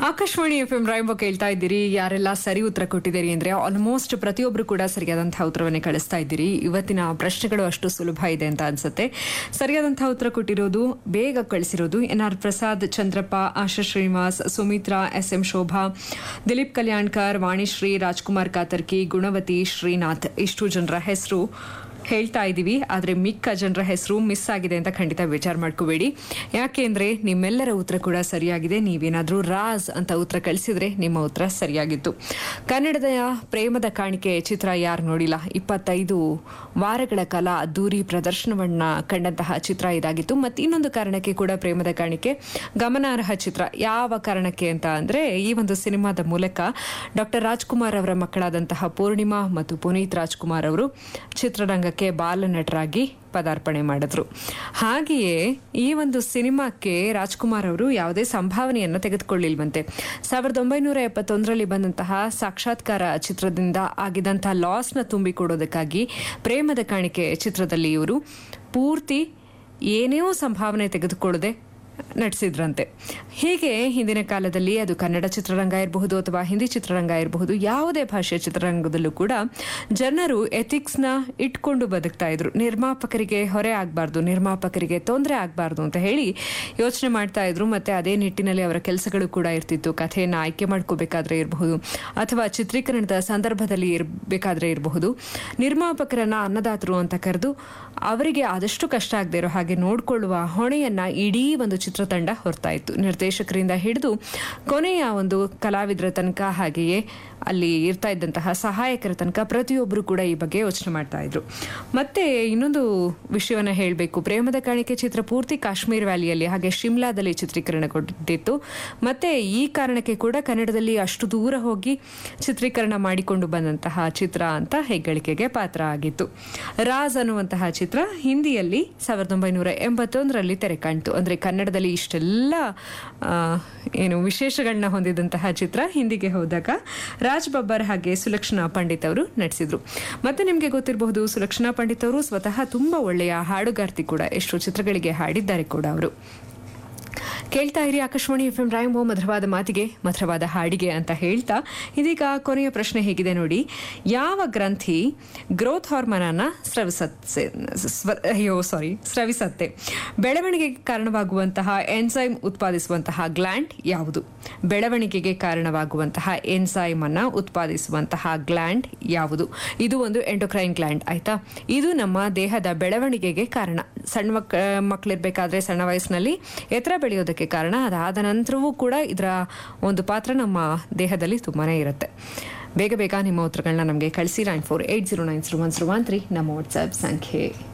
Akashvani F M ರಾಯಂಬ ಕೇಳ್ತಾ ಇದ್ದೀರಿ ಯಾರೆಲ್ಲ ಸರಿ ಉತ್ತರ ಕೊಟ್ಟಿದ್ದೀರಿ ಅಂದ್ರೆ ಆಲ್ಮೋಸ್ಟ್ ಪ್ರತಿಯೊಬ್ಬರು ಕೂಡ ಸರಿಯಾದಂತಹ ಉತ್ತರವನ್ನೇ ಕಳಿಸ್ತಾ ಇದ್ದೀರಿ ಇವತ್ತಿನ ಪ್ರಶ್ನೆಗಳು ಅಷ್ಟು ಸುಲಭ ಇದೆ ಅಂತ ಅನ್ಸುತ್ತೆ ಸರಿಯಾದಂತಹ ಉತ್ತರ ಕೊಟ್ಟಿರೋದು ಬೇಗ ಕಳಿಸಿರೋದು N R Prasad Chandrappa Asha Srinivas Sumitra S M Shobha Dilip Kalyankar Vanishree Rajkumar Katarki Gunavathi Srinath ಇಷ್ಟು ಜನರ ಹೆಸರು ಹೇಳ್ತಾ ಇದ್ದೀವಿ ಆದರೆ ಮಿಕ್ಕ ಜನರ ಹೆಸರು ಮಿಸ್ ಆಗಿದೆ ಅಂತ ಖಂಡಿತ ವಿಚಾರ ಮಾಡ್ಕೋಬೇಡಿ ಯಾಕೆಂದ್ರೆ ನಿಮ್ಮೆಲ್ಲರ ಉತ್ತರ ಕೂಡ ಸರಿಯಾಗಿದೆ ನೀವೇನಾದ್ರೂ ರಾಜ್ ಅಂತ ಉತ್ತರ ಕಳಿಸಿದ್ರೆ ನಿಮ್ಮ ಉತ್ತರ ಸರಿಯಾಗಿತ್ತು ಕನ್ನಡದ ಪ್ರೇಮದ ಕಾಣಿಕೆ ಚಿತ್ರ ಯಾರು ನೋಡಿಲ್ಲ ಇಪ್ಪತ್ತೈದು ವಾರಗಳ ಕಾಲ ಅದ್ದೂರಿ ಪ್ರದರ್ಶನವನ್ನ ಕಂಡಂತಹ ಚಿತ್ರ ಇದಾಗಿತ್ತು ಮತ್ತು ಇನ್ನೊಂದು ಕಾರಣಕ್ಕೆ ಕೂಡ ಪ್ರೇಮದ ಕಾಣಿಕೆ ಗಮನಾರ್ಹ ಚಿತ್ರ ಯಾವ ಕಾರಣಕ್ಕೆ ಅಂತ ಅಂದ್ರೆ ಈ ಒಂದು ಸಿನಿಮಾದ ಮೂಲಕ ಡಾಕ್ಟರ್ ರಾಜ್ಕುಮಾರ್ ಅವರ ಮಕ್ಕಳಾದಂತಹ ಪೂರ್ಣಿಮಾ ಮತ್ತು ಪುನೀತ್ ರಾಜ್ಕುಮಾರ್ ಅವರು ಚಿತ್ರರಂಗಕ್ಕೆ ಬಾಲನಟರಾಗಿ ಪದಾರ್ಪಣೆ ಮಾಡಿದ್ರು ಹಾಗೆಯೇ ಈ ಒಂದು ಸಿನಿಮಾಕ್ಕೆ ರಾಜ್ಕುಮಾರ್ ಅವರು ಯಾವುದೇ ಸಂಭಾವನೆಯನ್ನು ತೆಗೆದುಕೊಳ್ಳಿಲ್ವಂತೆ ಸಾವಿರದ ಒಂಬೈನೂರ ಎಪ್ಪತ್ತೊಂದರಲ್ಲಿ ಬಂದಂತಹ ಸಾಕ್ಷಾತ್ಕಾರ ಚಿತ್ರದಿಂದ ಆಗಿದಂತಹ ಲಾಸ್ನ ತುಂಬಿಕೊಡೋದಕ್ಕಾಗಿ ಪ್ರೇಮದ ಕಾಣಿಕೆ ಚಿತ್ರದಲ್ಲಿ ಇವರು ಪೂರ್ತಿ ಏನೇ ಸಂಭಾವನೆ ತೆಗೆದುಕೊಳ್ಳದೆ ನಟಿಸಿದ್ರಂತೆ ಹೀಗೆ ಹಿಂದಿನ ಕಾಲದಲ್ಲಿ ಅದು ಕನ್ನಡ ಚಿತ್ರರಂಗ ಇರಬಹುದು ಅಥವಾ ಹಿಂದಿ ಚಿತ್ರರಂಗ ಇರಬಹುದು ಯಾವುದೇ ಭಾಷೆಯ ಚಿತ್ರರಂಗದಲ್ಲೂ ಕೂಡ ಜನರು ಎಥಿಕ್ಸ್ನ ಇಟ್ಕೊಂಡು ಬದುಕ್ತಾ ಇದ್ರು ನಿರ್ಮಾಪಕರಿಗೆ ಹೊರೆ ಆಗಬಾರ್ದು ನಿರ್ಮಾಪಕರಿಗೆ ತೊಂದರೆ ಆಗಬಾರ್ದು ಅಂತ ಹೇಳಿ ಯೋಚನೆ ಮಾಡ್ತಾ ಇದ್ರು ಮತ್ತೆ ಅದೇ ನಿಟ್ಟಿನಲ್ಲಿ ಅವರ ಕೆಲಸಗಳು ಕೂಡ ಇರ್ತಿತ್ತು ಕಥೆಯನ್ನು ಆಯ್ಕೆ ಮಾಡ್ಕೋಬೇಕಾದ್ರೆ ಇರಬಹುದು ಅಥವಾ ಚಿತ್ರೀಕರಣದ ಸಂದರ್ಭದಲ್ಲಿ ಇರಬೇಕಾದ್ರೆ ಇರಬಹುದು ನಿರ್ಮಾಪಕರನ್ನ ಅನ್ನದಾತರು ಅಂತ ಕರೆದು ಅವರಿಗೆ ಆದಷ್ಟು ಕಷ್ಟ ಆಗದೆ ಇರೋ ಹಾಗೆ ನೋಡ್ಕೊಳ್ಳುವ ಹೊಣೆಯನ್ನ ಇಡೀ ಒಂದು ಚಿತ್ರತಂಡ ಹೊರ್ತಾ ಇತ್ತು ನಿರ್ದೇಶಕರಿಂದ ಹಿಡಿದು ಕೊನೆಯ ಒಂದು ಕಲಾವಿದರ ತನಕ ಹಾಗೆಯೇ ಅಲ್ಲಿ ಇರ್ತಾ ಇದ್ದಂತಹ ಸಹಾಯಕರ ತನಕ ಪ್ರತಿಯೊಬ್ಬರು ಕೂಡ ಈ ಬಗ್ಗೆ ಯೋಚನೆ ಮಾಡ್ತಾ ಇದ್ರು ಮತ್ತೆ ಇನ್ನೊಂದು ವಿಷಯವನ್ನ ಹೇಳಬೇಕು ಪ್ರೇಮದ ಕಾಣಿಕೆ ಚಿತ್ರ ಪೂರ್ತಿ ಕಾಶ್ಮೀರ್ ವ್ಯಾಲಿಯಲ್ಲಿ ಹಾಗೆ ಶಿಮ್ಲಾದಲ್ಲಿ ಚಿತ್ರೀಕರಣಗೊಂಡಿತ್ತು ಮತ್ತೆ ಈ ಕಾರಣಕ್ಕೆ ಕೂಡ ಕನ್ನಡದಲ್ಲಿ ಅಷ್ಟು ದೂರ ಹೋಗಿ ಚಿತ್ರೀಕರಣ ಮಾಡಿಕೊಂಡು ಬಂದಂತಹ ಚಿತ್ರ ಅಂತ ಹೆಗ್ಗಳಿಕೆಗೆ ಪಾತ್ರ ಆಗಿತ್ತು ರಾಜ್ ಅನ್ನುವಂತಹ ಚಿತ್ರ ಹಿಂದಿಯಲ್ಲಿ ಸಾವಿರದ ಒಂಬೈನೂರ ಎಂಬತ್ತೊಂದರಲ್ಲಿ ತೆರೆ ಕಾಣ್ತು ಅಂದ್ರೆ ಕನ್ನಡದಲ್ಲಿ ಇಷ್ಟೆಲ್ಲ ಆ, ಏನು ವಿಶೇಷಗಳನ್ನ ಹೊಂದಿದಂತಹ ಚಿತ್ರ ಹಿಂದಿಗೆ ಹೋದಾಗ ರಾಜ್ ಬಬ್ಬರ್ ಹಾಗೆ ಸುಲಕ್ಷಣಾ ಪಂಡಿತ್ ಅವರು ನಟಿಸಿದ್ರು ಮತ್ತೆ ನಿಮಗೆ ಗೊತ್ತಿರಬಹುದು ಸುಲಕ್ಷಣಾ ಪಂಡಿತ್ ಅವರು ಸ್ವತಃ ತುಂಬಾ ಒಳ್ಳೆಯ ಹಾಡುಗಾರ್ತಿ ಕೂಡ ಎಷ್ಟು ಚಿತ್ರಗಳಿಗೆ ಹಾಡಿದ್ದಾರೆ ಕೂಡ ಅವರು ಕೇಳ್ತಾ ಇರಿ ಆಕಾಶವಾಣಿ ಎಫ್ ಎಂ ರಾಯಂಬೋ ಮಧುರವಾದ ಮಾತಿಗೆ ಮಧುರವಾದ ಹಾಡಿಗೆ ಅಂತ ಹೇಳ್ತಾ ಇದೀಗ ಕೊನೆಯ ಪ್ರಶ್ನೆ ಹೇಗಿದೆ ನೋಡಿ ಯಾವ ಗ್ರಂಥಿ ಗ್ರೋತ್ ಹಾರ್ಮೋನ್ ಅನ್ನ ಸ್ರವಿಸತ್ತೆ ಸ್ವ- ಅಯ್ಯೋ ಸಾರಿ ಸ್ರವಿಸತ್ತೆ ಬೆಳವಣಿಗೆಗೆ ಕಾರಣವಾಗುವಂತಹ ಎನ್ಸೈಮ್ ಉತ್ಪಾದಿಸುವಂತಹ ಗ್ಲ್ಯಾಂಡ್ ಯಾವುದು ಬೆಳವಣಿಗೆಗೆ ಕಾರಣವಾಗುವಂತಹ ಎನ್ಸೈಮ್ ಅನ್ನ ಉತ್ಪಾದಿಸುವಂತಹ ಗ್ಲ್ಯಾಂಡ್ ಯಾವುದು ಇದು ಒಂದು ಎಂಡೋಕ್ರೈನ್ ಗ್ಲ್ಯಾಂಡ್ ಆಯ್ತಾ ಇದು ನಮ್ಮ ದೇಹದ ಬೆಳವಣಿಗೆಗೆ ಕಾರಣ ಸಣ್ಣ ಮಕ್ ಮಕ್ಕಳಿರ್ಬೇಕಾದ್ರೆ ಸಣ್ಣ ವಯಸ್ಸಿನಲ್ಲಿ ಎತ್ತರ ಬೆಳೆಯೋದಕ್ಕೆ ಕಾರಣ ಅದಾದ ನಂತರವೂ ಕೂಡ ಇದರ ಒಂದು ಪಾತ್ರ ನಮ್ಮ ದೇಹದಲ್ಲಿ ತುಂಬಾನೇ ಇರುತ್ತೆ ಬೇಗ ಬೇಗ ನಿಮ್ಮ ಉತ್ತರಗಳನ್ನ ನಮಗೆ ಕಳಿಸಿ nine four eight zero nine zero one zero one three ನಮ್ಮ ವಾಟ್ಸ್ಆ್ಯಪ್ ಸಂಖ್ಯೆ